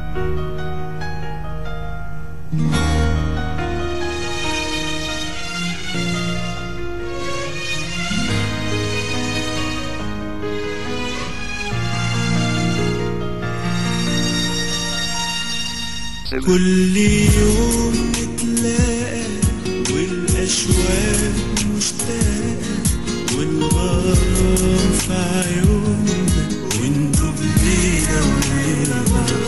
كل يوم نتلاقى والأشواق مشتاقة والغرام في عيوننا وانتو بليلة وليلة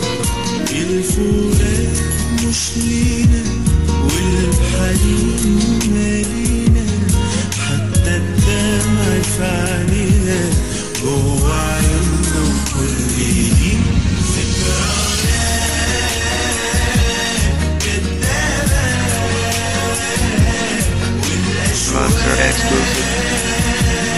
الفراق مش لينا والحنين مالينا حتى الدمع في عينينا جوا عيوننا وكل دي Monster exclusive.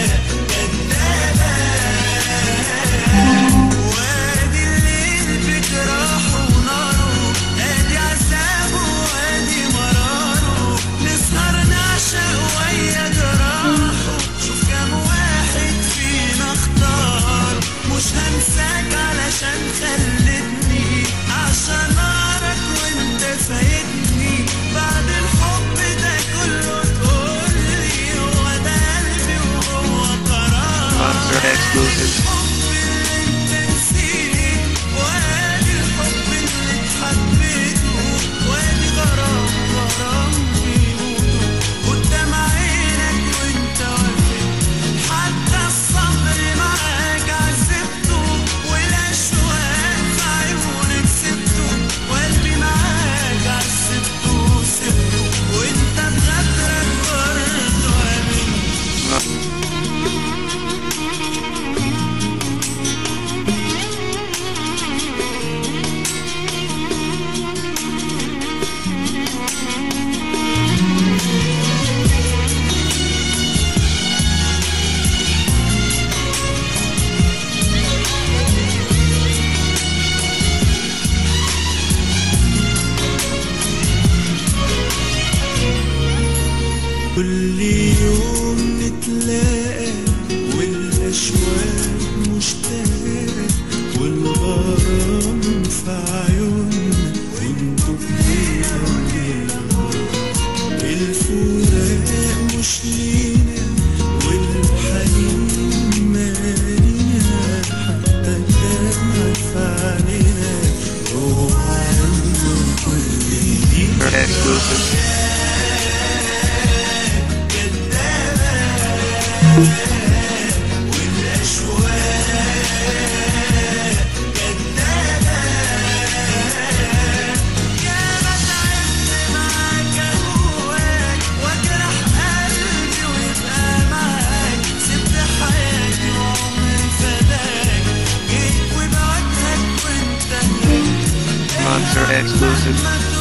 وادي الليل بجراحه وناره ادي عذابه وادي مراره نسهر نعشق ويا جراحه شوف كام واحد فينا اختار مش هنساك علشان خلتني عشان نارك وانت فايتني بعد الحب ده كله تقولي هو ده قلبي وهو قرار Monster exclusive. الحب اللي انت نسيت وادي الحب اللي اتحبيته وادي غرام غرام بيموتوا قدام عينك وانت واقف حتى الصبر معاك عذبته والاشواق في عيونك سبته وقلبي معاك عذبته وسبته وانت بغدرك برضه قابلته كل يوم نتلاقى والأشواق مشتاقة والغرام في عيوننا وانتوا بليلة وليلة الفراق مش لينا والحنين مالينا حتى الدمع في عينينا جوا عيوننا كل دي Exclusive. يا ما تعبت معاك أهواك وأجرح قلبي ويبقى معاك سبت حياتي وعمري فداك جيت وبوجهك وأنت Monster exclusive. ما